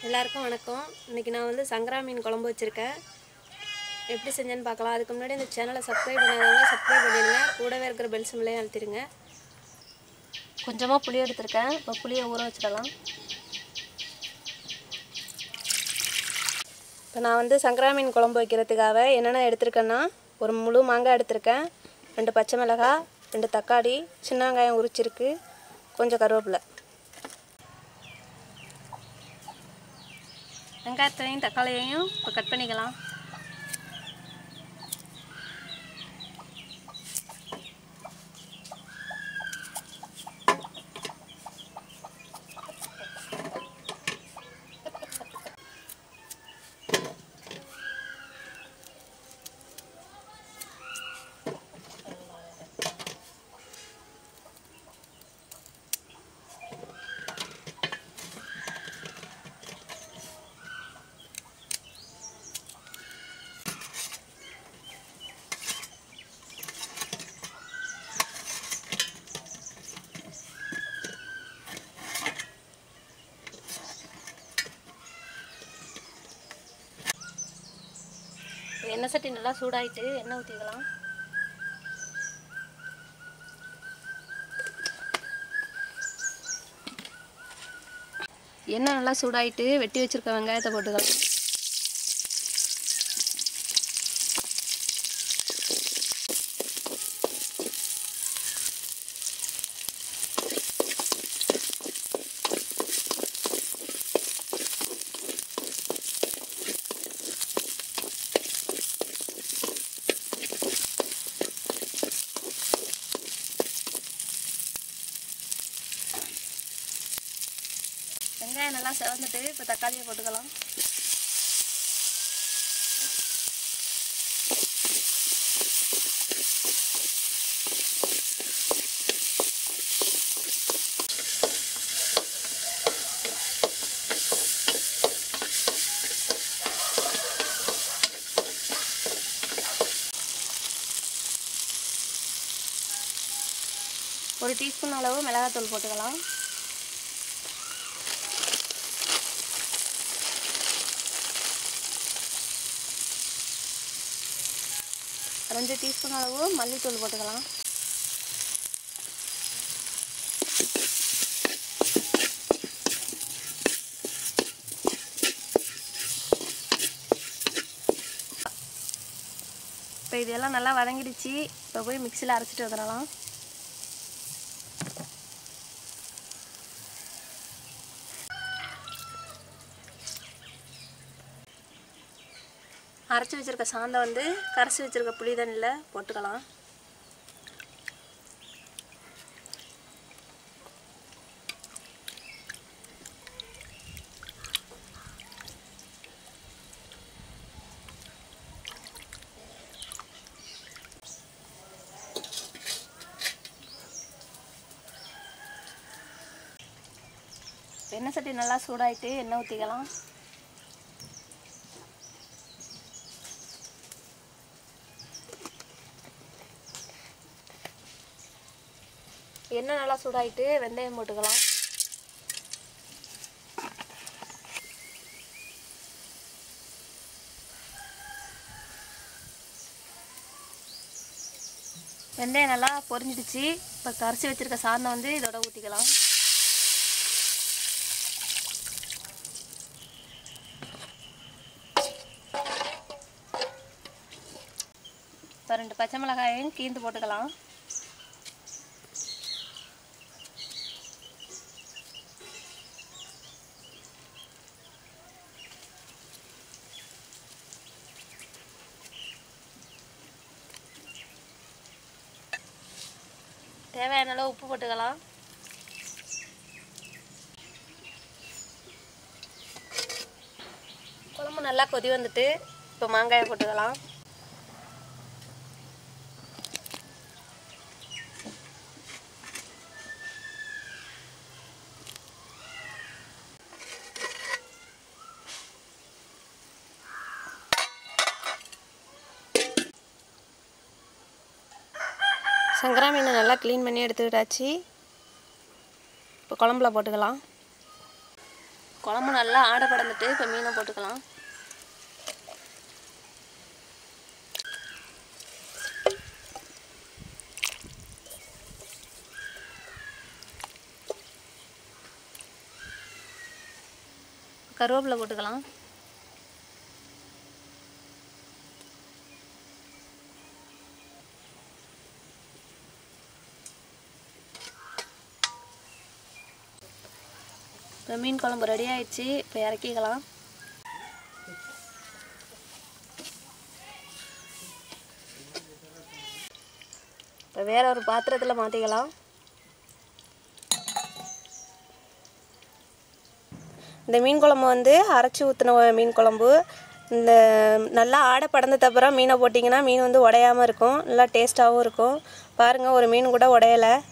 எல்லாருக்கும் வணக்கம் இன்றைக்கி நான் வந்து சங்கரா மீன் குழம்பு வச்சுருக்கேன் எப்படி செஞ்சேன்னு பார்க்கலாம் அதுக்கு முன்னாடி இந்த சேனலை சப்ஸ்கிரைப் பண்ணாதவங்க சப்ஸ்கிரைப் பண்ணிடுங்க கூடவே இருக்கிற பெல் சிம்லையும் அழுத்திடுங்க கொஞ்சமாக புளி எடுத்திருக்கேன் இப்போ புளியை ஊற வச்சிடலாம் இப்போ நான் வந்து சங்கரா மீன் குழம்பு வைக்கிறதுக்காக என்னென்ன எடுத்திருக்கேன்னா ஒரு முழு மாங்காய் எடுத்திருக்கேன் ரெண்டு பச்சை மிளகாய் ரெண்டு தக்காளி சின்ன வெங்காயம் உரிச்சிருக்கு கொஞ்சம் கருவேப்பிலை வெங்காயத்தையும் தக்காளியையும் இப்போ கட் பண்ணிக்கலாம் எண்ணெய் சட்டி நல்லா சூடாயிட்டு எண்ணெய் ஊற்றிக்கலாம் எண்ணெய் நல்லா சூடாயிட்டு வெட்டி வச்சிருக்க வெங்காயத்தை போட்டுக்கலாம் வெங்காயம் நல்லா செவந்துட்டு இப்போ தக்காளியை போட்டுக்கலாம் ஒரு டீஸ்பூன் அளவு மிளகாத்தூள் போட்டுக்கலாம் ரெண்டு டீஸ்பூன் அளவு மல்லித்தூள் போட்டுக்கலாம் இப்போ இதெல்லாம் நல்லா வதங்கிடுச்சு இப்போ போய் மிக்சியில் அரைச்சிட்டு வந்துடலாம் அரைச்சி வச்சுருக்க சாந்தை வந்து கரைச்சி வச்சுருக்க புளி தண்ணியில் போட்டுக்கலாம் எண்ணெய் சட்டி நல்லா சூடாயிட்டு எண்ணெய் ஊற்றிக்கலாம் எண்ணெய் நல்லா சூடாயிட்டு வெந்தயம் போட்டுக்கலாம் வெந்தயம் நல்லா பொரிஞ்சிடுச்சு இப்போ கரைச்சி வச்சிருக்க சாதம் வந்து இதோட ஊற்றிக்கலாம் இப்போ ரெண்டு பச்சை மிளகாயையும் கீந்து போட்டுக்கலாம் தேவையான அளவு உப்பு போட்டுக்கலாம் குழம்பு நல்லா கொதி வந்துட்டு இப்போ மாங்காயை போட்டுக்கலாம் சங்கரா மீனை நல்லா க்ளீன் பண்ணி எடுத்துக்கிட்டாச்சு இப்போ குழம்புல போட்டுக்கலாம் குழம்பு நல்லா ஆட படந்துட்டு இப்போ மீனை போட்டுக்கலாம் கருவேப்பிலை போட்டுக்கலாம் இப்போ மீன் குழம்பு ரெடி ஆயிடுச்சு இப்போ இறக்கிக்கலாம் இப்போ வேற ஒரு பாத்திரத்தில் மாற்றிக்கலாம் இந்த மீன் குழம்பு வந்து அரைச்சி ஊற்றின மீன் குழம்பு இந்த நல்லா ஆடை படந்ததுக்கு அப்புறம் மீனை போட்டிங்கன்னா மீன் வந்து உடையாமல் இருக்கும் நல்லா டேஸ்ட்டாகவும் இருக்கும் பாருங்கள் ஒரு மீன் கூட உடையலை